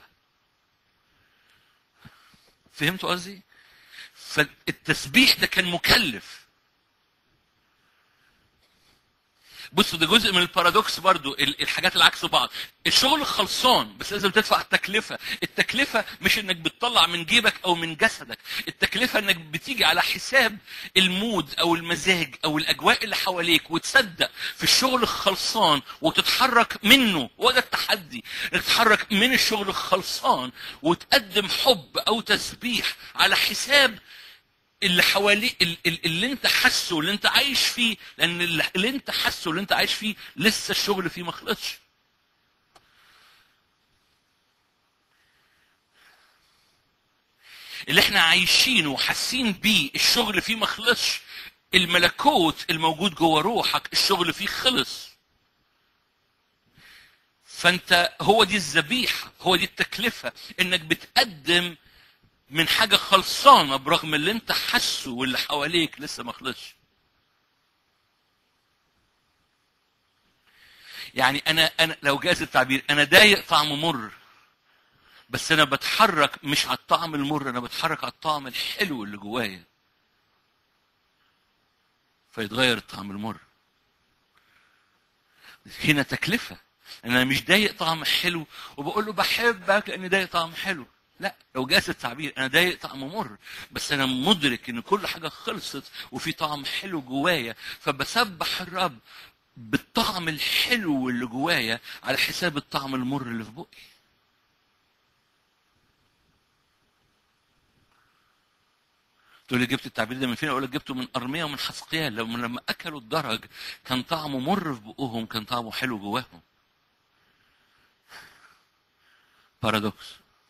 فهمتوا قصدي؟ فالتسبيح ده كان مكلف بصوا ده جزء من البارادوكس برضو ال- الحاجات اللي عكس بعض الشغل خلصان بس لازم تدفع التكلفة التكلفة مش انك بتطلع من جيبك او من جسدك التكلفة انك بتيجي على حساب المود او المزاج او الاجواء اللي حواليك وتصدق في الشغل الخلصان وتتحرك منه وده التحدي انك تتحرك من الشغل الخلصان وتقدم حب او تسبيح على حساب اللي حواليك ال- ال- اللي انت حاسه اللي انت عايش فيه لان اللي اللي انت حاسه اللي انت عايش فيه لسه الشغل فيه ما خلصش اللي احنا عايشينه وحاسين بيه الشغل فيه ما خلصش الملكوت الموجود جوه روحك الشغل فيه خلص فانت هو دي الذبيحه هو دي التكلفه انك بتقدم من حاجه خلصانه برغم اللي انت حاسه واللي حواليك لسه ما خلصش يعني انا انا لو جاز التعبير انا ضايق طعم مر بس انا بتحرك مش على الطعم المر انا بتحرك على الطعم الحلو اللي جوايا فيتغير الطعم المر هنا تكلفه انا مش ضايق طعم حلو وبقول له بحبك لاني ضايق طعم حلو لا لو جاز التعبير انا ضايق طعم مر بس انا مدرك ان كل حاجه خلصت وفي طعم حلو جوايا فبسبح الرب بالطعم الحلو اللي جوايا على حساب الطعم المر اللي في بقي تقول لي جبت التعبير ده من فين؟ اقول لك جبته من ارميا ومن حسقيال لما لما اكلوا الدرج كان طعمه مر في بقهم كان طعمه حلو جواهم. بارادوكس.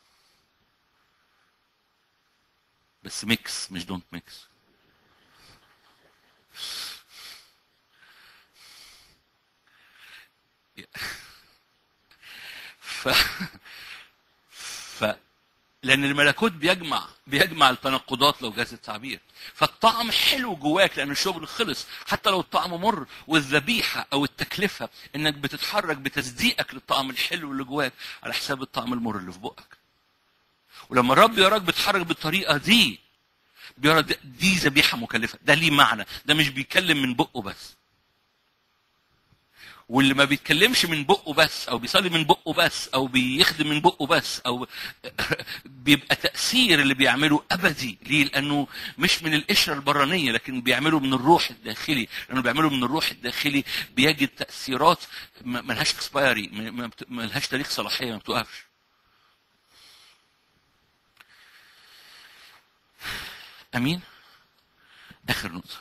بس ميكس مش دونت ميكس. ف ف لان الملكوت بيجمع بيجمع التناقضات لو جاز التعبير فالطعم حلو جواك لان الشغل خلص حتى لو الطعم مر والذبيحه او التكلفه انك بتتحرك بتصديقك للطعم الحلو اللي جواك على حساب الطعم المر اللي في بقك ولما الرب يراك بتتحرك بالطريقه دي بيرى ده- دي ذبيحه مكلفه ده ليه معنى ده مش بيتكلم من بقه بس واللي ما بيتكلمش من بقه بس او بيصلي من بقه بس او بيخدم من بقه بس او بيبقى تاثير اللي بيعمله ابدي ليه لانه مش من القشره البرانيه لكن بيعمله من الروح الداخلي لانه بيعمله من الروح الداخلي بيجد تاثيرات ما- ملهاش اكسبايري ملهاش تاريخ صلاحيه ما بتوقفش امين اخر نقطه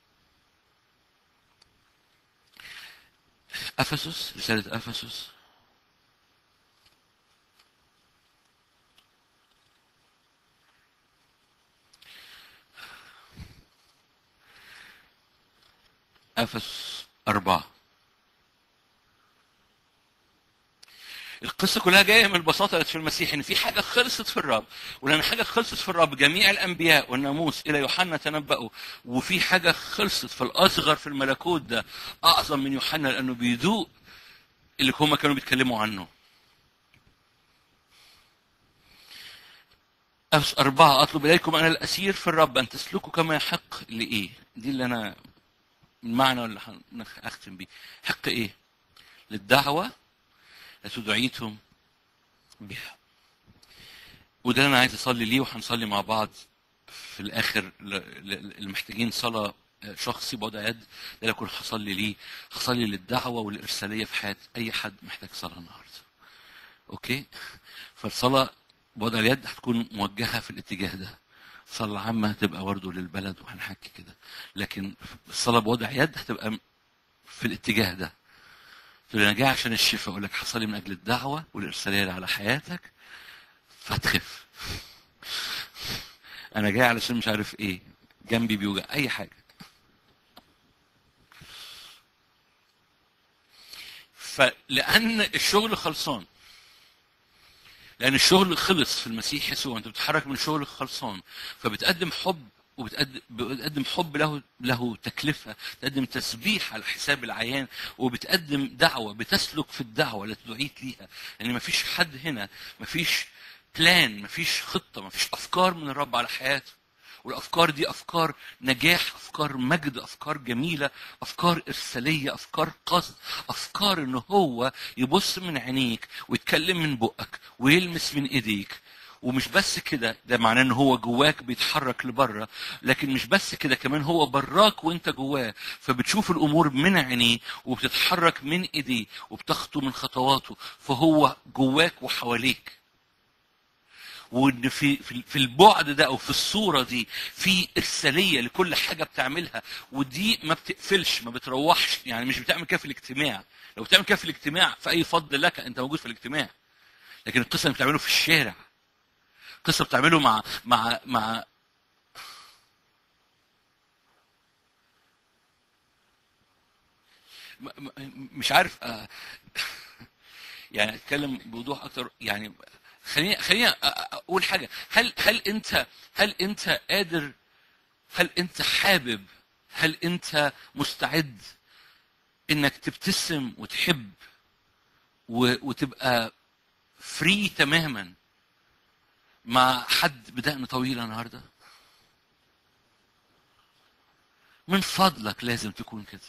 افسس رساله افسس افسس اربعه القصه كلها جايه من البساطه اللي في المسيح ان في حاجه خلصت في الرب ولان حاجه خلصت في الرب جميع الانبياء والناموس الى يوحنا تنبأوا وفي حاجه خلصت في الاصغر في الملكوت ده اعظم من يوحنا لانه بيذوق اللي هم كانوا بيتكلموا عنه أفس أربعة أطلب إليكم أنا الأسير في الرب أن تسلكوا كما يحق لإيه؟ دي اللي أنا المعنى اللي هختم بيه. حق إيه؟ للدعوة التي دعيتم بها. وده اللي أنا عايز أصلي ليه وهنصلي مع بعض في الآخر ل- ل- المحتاجين صلاة شخصي بوضع يد ده اللي أكون هصلي ليه هصلي للدعوة والإرسالية في حياة أي حد محتاج صلاة النهاردة. اوكي فالصلاه بوضع اليد هتكون موجهه في الاتجاه ده الصلاه العامه هتبقى برضه للبلد وهنحكي كده لكن الصلاه بوضع يد هتبقى في الاتجاه ده تقول انا جاي عشان الشفاء اقول لك حصلي من اجل الدعوه والارساليه اللي على حياتك فتخف انا جاي علشان مش عارف ايه جنبي بيوجع اي حاجه فلان الشغل خلصان لان الشغل خلص في المسيح يسوع انت بتتحرك من شغل خلصان فبتقدم حب وبتقدم بتقدم حب له له تكلفه تقدم تسبيح على حساب العيان وبتقدم دعوه بتسلك في الدعوه التي دعيت ليها يعني ما فيش حد هنا ما فيش بلان ما فيش خطه ما فيش افكار من الرب على حياته والافكار دي افكار نجاح افكار مجد افكار جميله افكار ارساليه افكار قصد افكار ان هو يبص من عينيك ويتكلم من بقك ويلمس من ايديك ومش بس كده ده معناه ان هو جواك بيتحرك لبره لكن مش بس كده كمان هو براك وانت جواه فبتشوف الامور من عينيه وبتتحرك من ايديه وبتخطو من خطواته فهو جواك وحواليك وان في في في البعد ده او في الصوره دي في ارساليه لكل حاجه بتعملها ودي ما بتقفلش ما بتروحش يعني مش بتعمل كده في الاجتماع لو بتعمل كده في الاجتماع فاي فضل لك انت موجود في الاجتماع لكن القصه اللي بتعمله في الشارع قصه بتعمله مع مع مع م- م- مش عارف آه، يعني اتكلم بوضوح اكتر يعني خليني خليني أ- أ- اقول حاجه هل هل انت هل انت قادر هل انت حابب هل انت مستعد انك تبتسم وتحب و- وتبقى فري تماما مع حد بدقن طويله النهارده من فضلك لازم تكون كده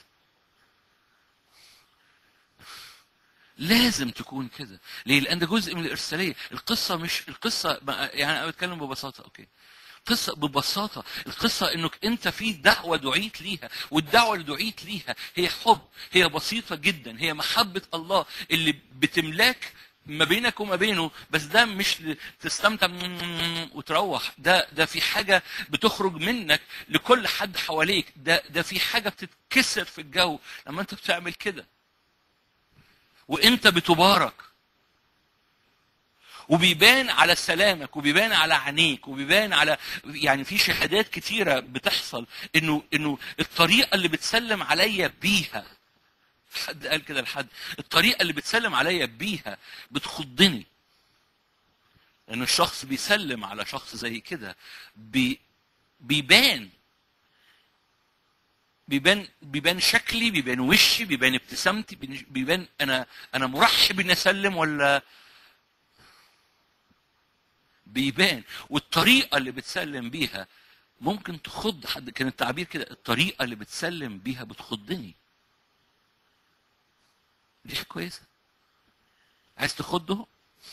لازم تكون كده ليه لان ده جزء من الارساليه القصه مش القصه ما- يعني انا بتكلم ببساطه اوكي قصة ببساطة القصة انك انت في دعوة دعيت ليها والدعوة اللي دعيت ليها هي حب هي بسيطة جدا هي محبة الله اللي بتملاك ما بينك وما بينه بس ده مش ل- تستمتع وتروح ده ده في حاجة بتخرج منك لكل حد حواليك ده ده في حاجة بتتكسر في الجو لما انت بتعمل كده وانت بتبارك وبيبان على سلامك وبيبان على عينيك وبيبان على يعني في شهادات كتيره بتحصل انه انه الطريقه اللي بتسلم عليا بيها حد قال كده لحد الطريقه اللي بتسلم عليا بيها بتخضني لان الشخص بيسلم على شخص زي كده بي بيبان بيبان بيبان شكلي بيبان وشي بيبان ابتسامتي بيبان انا انا مرحب اني اسلم ولا بيبان والطريقه اللي بتسلم بيها ممكن تخض حد كان التعبير كده الطريقه اللي بتسلم بيها بتخضني دي حاجه كويسه عايز تخضه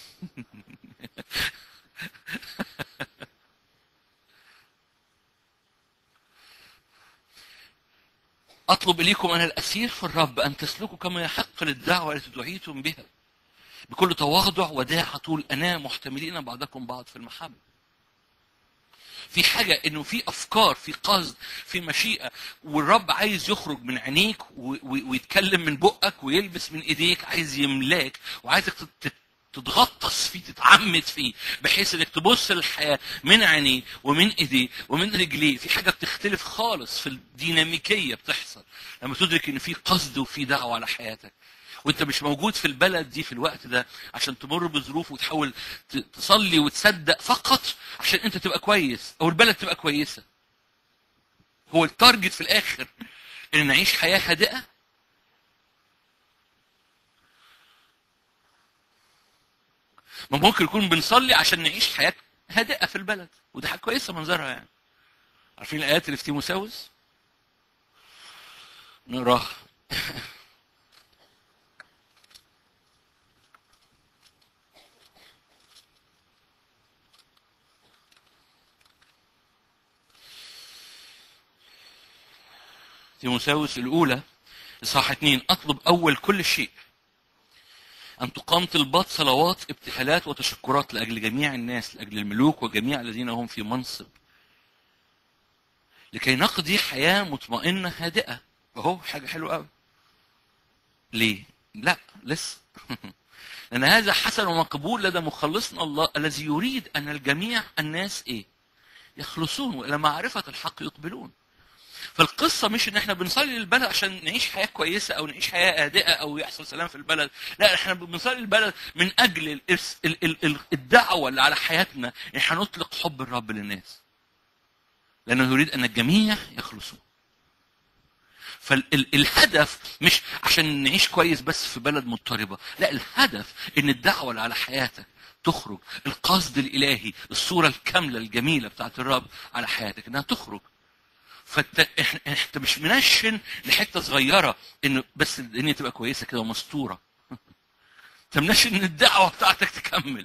اطلب اليكم انا الاسير في الرب ان تسلكوا كما يحق للدعوه التي دعيتم بها بكل تواضع وداعة طول أناة محتملين بعضكم بعض في المحبة في حاجة انه في افكار في قصد في مشيئة والرب عايز يخرج من عينيك و- و- ويتكلم من بقك ويلبس من ايديك عايز يملاك وعايزك تت- تت- تتغطس فيه تتعمد فيه بحيث انك تبص للحياة من عينيه ومن ايديه ومن رجليه في حاجة بتختلف خالص في الديناميكية بتحصل لما تدرك ان في قصد وفي دعوة على حياتك وانت مش موجود في البلد دي في الوقت ده عشان تمر بظروف وتحاول ت- تصلي وتصدق فقط عشان انت تبقى كويس او البلد تبقى كويسه هو التارجت في الاخر ان نعيش حياه هادئه ما ممكن نكون بنصلي عشان نعيش حياه هادئه في البلد وده حاجه كويسه منظرها يعني عارفين الايات اللي في تيموساوس نقراها تيموساوس الأولى إصحاح اتنين أطلب أول كل شيء ان تقام طلبات صلوات ابتهالات وتشكرات لاجل جميع الناس لاجل الملوك وجميع الذين هم في منصب لكي نقضي حياه مطمئنه هادئه اهو حاجه حلوه قوي ليه لا لسه لأن هذا حسن ومقبول لدى مخلصنا الله الذي يريد أن الجميع الناس إيه؟ يخلصون وإلى معرفة الحق يقبلون. فالقصة مش إن إحنا بنصلي للبلد عشان نعيش حياة كويسة أو نعيش حياة هادئة أو يحصل سلام في البلد، لا إحنا بنصلي للبلد من أجل الإرس- ال- ال- ال- الدعوة اللي على حياتنا إن إحنا نطلق حب الرب للناس. لأنه يريد أن الجميع يخلصون. فالهدف مش عشان نعيش كويس بس في بلد مضطربه لا الهدف ان الدعوه اللي على حياتك تخرج القصد الالهي الصوره الكامله الجميله بتاعت الرب على حياتك انها تخرج فانت إح- انت مش منشن لحته صغيره انه بس الدنيا تبقى كويسه كده ومستوره انت منشن ان الدعوه بتاعتك تكمل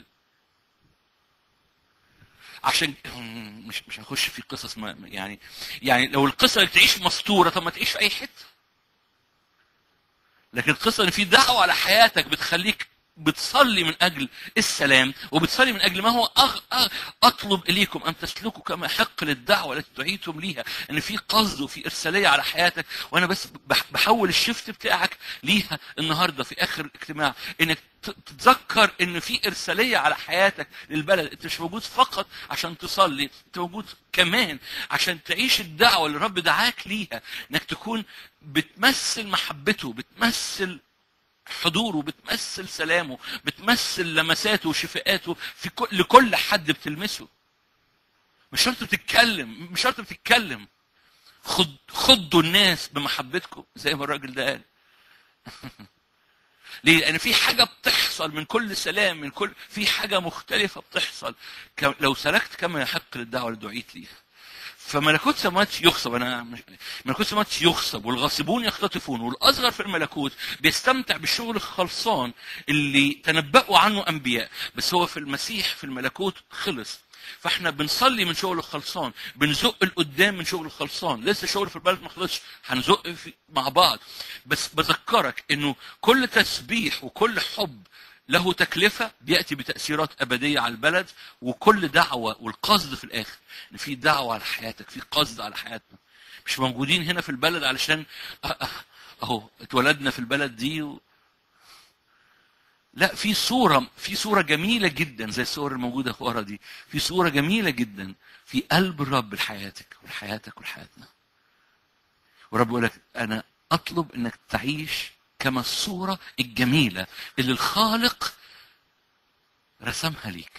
عشان مش مش هخش في قصص ما يعني يعني لو القصه اللي تعيش مستوره طب ما تعيش في اي حته لكن القصه ان في دعوه على حياتك بتخليك بتصلي من اجل السلام وبتصلي من اجل ما هو أغ... أغ... اطلب اليكم ان تسلكوا كما يحق للدعوه التي دعيتم ليها ان في قصد وفي ارساليه على حياتك وانا بس بح- بحول الشفت بتاعك ليها النهارده في اخر اجتماع انك ت- تتذكر ان في ارساليه على حياتك للبلد انت مش موجود فقط عشان تصلي انت موجود كمان عشان تعيش الدعوه اللي الرب دعاك ليها انك تكون بتمثل محبته بتمثل حضوره بتمثل سلامه بتمثل لمساته وشفاءاته في كل لكل حد بتلمسه مش شرط تتكلم مش شرط تتكلم خد خدوا الناس بمحبتكم زي ما الراجل ده قال ليه؟ لأن في حاجة بتحصل من كل سلام من كل في حاجة مختلفة بتحصل ك- لو سلكت كما يحق للدعوة اللي دعيت ليها. فملكوت سماوات يخصب انا مش ملكوت سماوات يخصب والغاصبون يختطفون والاصغر في الملكوت بيستمتع بالشغل الخلصان اللي تنبأوا عنه انبياء بس هو في المسيح في الملكوت خلص فاحنا بنصلي من شغل الخلصان بنزق القدام من شغل الخلصان لسه شغل في البلد ما خلصش هنزق في مع بعض بس بذكرك انه كل تسبيح وكل حب له تكلفة بيأتي بتأثيرات أبدية على البلد وكل دعوة والقصد في الآخر إن في دعوة على حياتك في قصد على حياتنا مش موجودين هنا في البلد علشان أه- أه- أهو اتولدنا في البلد دي و... لا في صورة في صورة جميلة جدا زي الصور الموجودة ورا دي في صورة جميلة جدا في قلب الرب لحياتك ولحياتك ولحياتنا ورب يقول لك أنا أطلب إنك تعيش كما الصورة الجميلة اللي الخالق رسمها ليك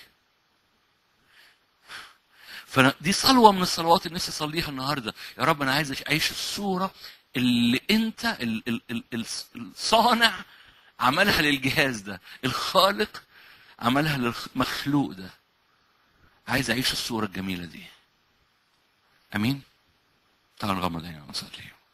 فدي صلوة من الصلوات اللي نفسي أصليها النهاردة يا رب أنا عايز أعيش الصورة اللي أنت ال- ال- ال- ال- الصانع عملها للجهاز ده الخالق عملها للمخلوق ده عايز أعيش الصورة الجميلة دي أمين تعالوا نغمض عينينا ونصلي